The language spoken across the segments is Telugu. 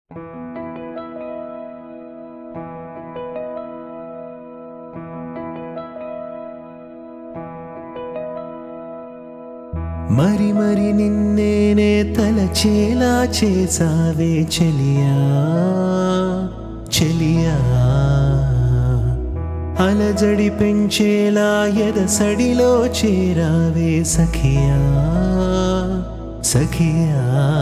మరి మరి నిన్నేనే తలచేలా చేసావే చెలియా చెలియా అలజడి పెంచేలా ఎదసడిలో చేరావే సఖియా సఖియా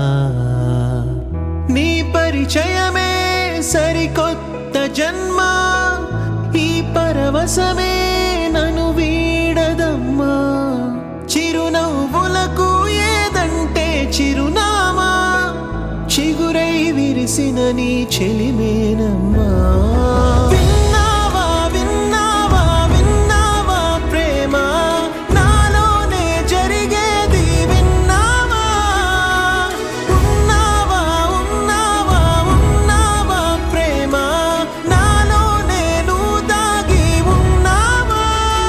నీ పరిచయమే సరికొత్త జన్మ ఈ పరవశమే నన్ను వీడదమ్మా చిరునవ్వులకు ఏదంటే చిరునామా చిగురై విరిసిన నీ చెలిమేనమ్మా విన్నావా విన్నావా విన్నావా ప్రేమ నాలోనే జరిగేది విన్నావా ఉన్నావా ఉన్నావా ఉన్నావా ప్రేమ నాలోనే నువ్వు దాగి ఉన్నావా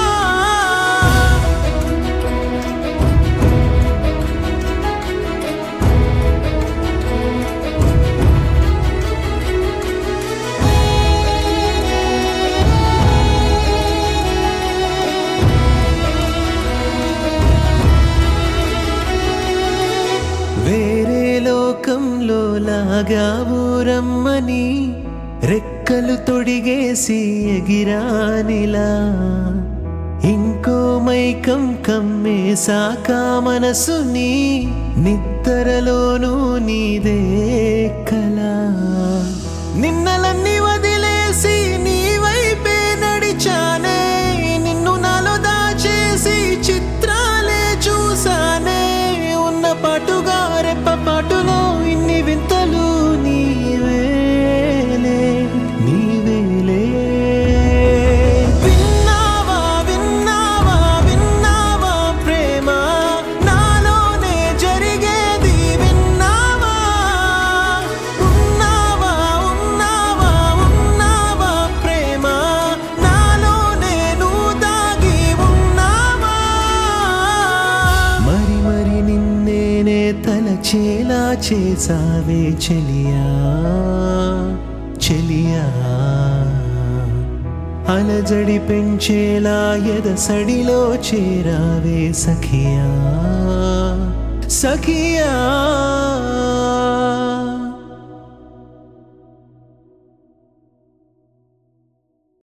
వేరే లోకంలో లాగా ఊరమ్మని రెక్కలు తొడిగేసి ఎగిరానిలా ఇంకో మైకం కమ్మేశాక మనసుని నిద్రలోనూ నీదే కలా నిన్నలన్నీ వదిలేసి నీ వైపే నడిచానే నిన్ను నాలో దాచేసి చిత్రాలే చూసానే ఉన్న పాటుగా రెప్ప పాటులో ఇన్ని వింతలు నీవేలే నీవేలే విన్నావా విన్నావా విన్నావా ప్రేమ నాలోనే జరిగేది విన్నావా ఉన్నావా ఉన్నావా ఉన్నావా ప్రేమ నాలోనే నువ్వు దాగి ఉన్నావా మరి మరి నిన్నేనే తలచేలా చేసావే చెలియా చెలియా అలజడి పెంచేలా ఎదసడిలో చేరావే సఖియా సఖియా